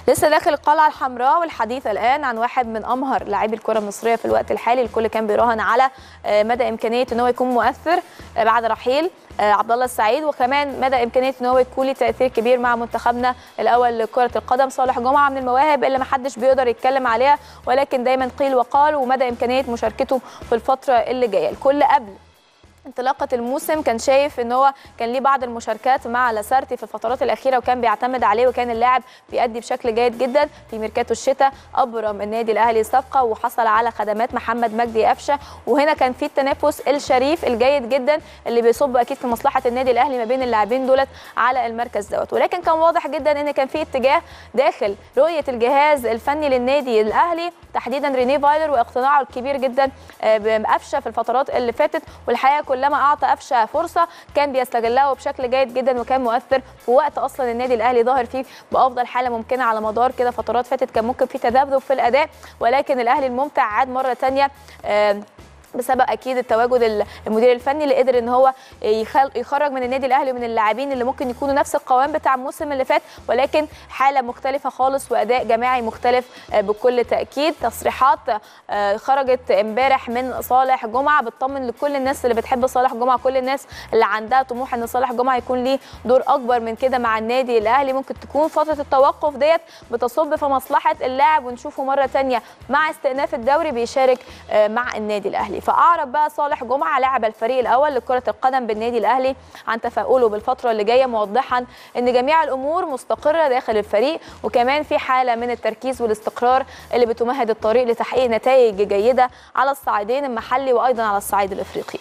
لسه داخل القلعه الحمراء والحديث الان عن واحد من امهر لاعبي الكره المصريه في الوقت الحالي الكل كان بيراهن على آه، مدى امكانيه ان هو يكون مؤثر آه، بعد رحيل آه، عبد الله السعيد وكمان مدى امكانيه ان هو يكون له تاثير كبير مع منتخبنا الاول لكره القدم صالح جمعه من المواهب اللي ما حدش بيقدر يتكلم عليها ولكن دايما قيل وقال ومدى امكانيه مشاركته في الفتره اللي جايه الكل قبل انطلاقه الموسم كان شايف ان هو كان ليه بعض المشاركات مع لاسارتي في الفترات الاخيره وكان بيعتمد عليه وكان اللاعب بيأدي بشكل جيد جدا في ميركاتو الشتاء ابرم النادي الاهلي صفقه وحصل على خدمات محمد مجدي قفشه وهنا كان في التنافس الشريف الجيد جدا اللي بيصب اكيد في مصلحه النادي الاهلي ما بين اللاعبين دولت على المركز دوت ولكن كان واضح جدا ان كان في اتجاه داخل رؤيه الجهاز الفني للنادي الاهلي تحديدا ريني فايلر واقتناعه الكبير جدا آه، بقفشه في الفترات اللي فاتت والحقيقه كلما اعطى قفشه فرصه كان بيستغلها بشكل جيد جدا وكان مؤثر في وقت اصلا النادي الاهلي ظاهر فيه بافضل حاله ممكنه على مدار كده فترات فاتت كان ممكن في تذبذب في الاداء ولكن الاهلي الممتع عاد مره ثانيه بسبب اكيد التواجد المدير الفني اللي قدر ان هو يخل- يخرج من النادي الاهلي ومن اللاعبين اللي ممكن يكونوا نفس القوام بتاع الموسم اللي فات ولكن حاله مختلفه خالص واداء جماعي مختلف آه، بكل تاكيد تصريحات آه، خرجت امبارح من صالح جمعه بتطمن لكل الناس اللي بتحب صالح جمعه كل الناس اللي عندها طموح ان صالح جمعه يكون ليه دور اكبر من كده مع النادي الاهلي ممكن تكون فتره التوقف ديت بتصب في مصلحه اللاعب ونشوفه مره ثانيه مع استئناف الدوري بيشارك آه، مع النادي الاهلي فاعرب بقى صالح جمعه لاعب الفريق الاول لكره القدم بالنادي الاهلي عن تفاؤله بالفتره اللي جايه موضحا ان جميع الامور مستقره داخل الفريق وكمان في حاله من التركيز والاستقرار اللي بتمهد الطريق لتحقيق نتائج جيده على الصعيدين المحلي وايضا على الصعيد الافريقي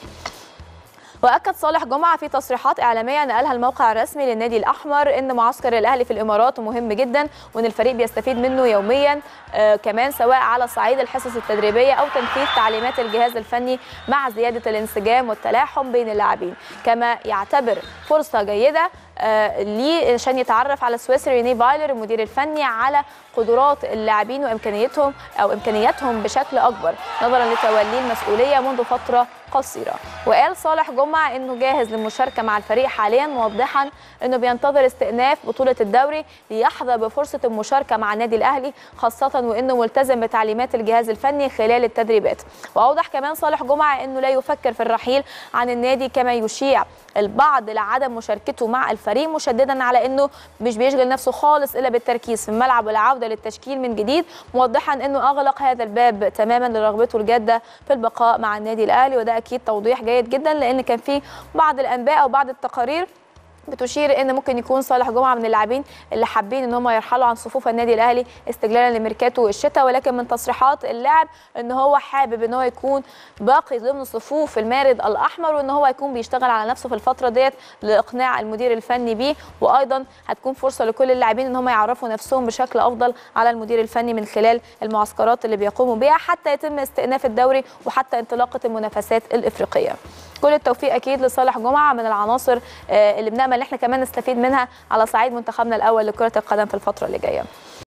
واكد صالح جمعه في تصريحات اعلاميه نقلها الموقع الرسمي للنادي الاحمر ان معسكر الاهلي في الامارات مهم جدا وان الفريق بيستفيد منه يوميا آه كمان سواء على صعيد الحصص التدريبيه او تنفيذ تعليمات الجهاز الفني مع زياده الانسجام والتلاحم بين اللاعبين كما يعتبر فرصه جيده آه، ليه عشان يتعرف على السويسري ريني فايلر المدير الفني على قدرات اللاعبين وامكانياتهم او امكانياتهم بشكل اكبر نظرا لتوليه المسؤوليه منذ فتره قصيره وقال صالح جمعه انه جاهز للمشاركه مع الفريق حاليا موضحا انه بينتظر استئناف بطوله الدوري ليحظى بفرصه المشاركه مع النادي الاهلي خاصه وانه ملتزم بتعليمات الجهاز الفني خلال التدريبات واوضح كمان صالح جمعه انه لا يفكر في الرحيل عن النادي كما يشيع البعض لعدم مشاركته مع الفريق مشددا على انه مش بيشغل نفسه خالص الا بالتركيز في الملعب والعوده للتشكيل من جديد موضحا انه اغلق هذا الباب تماما لرغبته الجاده في البقاء مع النادي الاهلي وده اكيد توضيح جيد جدا لان كان في بعض الانباء او بعض التقارير بتشير ان ممكن يكون صالح جمعه من اللاعبين اللي حابين ان هم يرحلوا عن صفوف النادي الاهلي استغلالا لميركاتو الشتاء ولكن من تصريحات اللاعب ان هو حابب ان هو يكون باقي ضمن صفوف المارد الاحمر وان هو يكون بيشتغل على نفسه في الفتره ديت لاقناع المدير الفني بيه وايضا هتكون فرصه لكل اللاعبين ان هم يعرفوا نفسهم بشكل افضل على المدير الفني من خلال المعسكرات اللي بيقوموا بيها حتى يتم استئناف الدوري وحتى انطلاقه المنافسات الافريقيه كل التوفيق اكيد لصالح جمعه من العناصر آه، اللي بنامل ان احنا كمان نستفيد منها على صعيد منتخبنا الاول لكره القدم في الفتره اللي جايه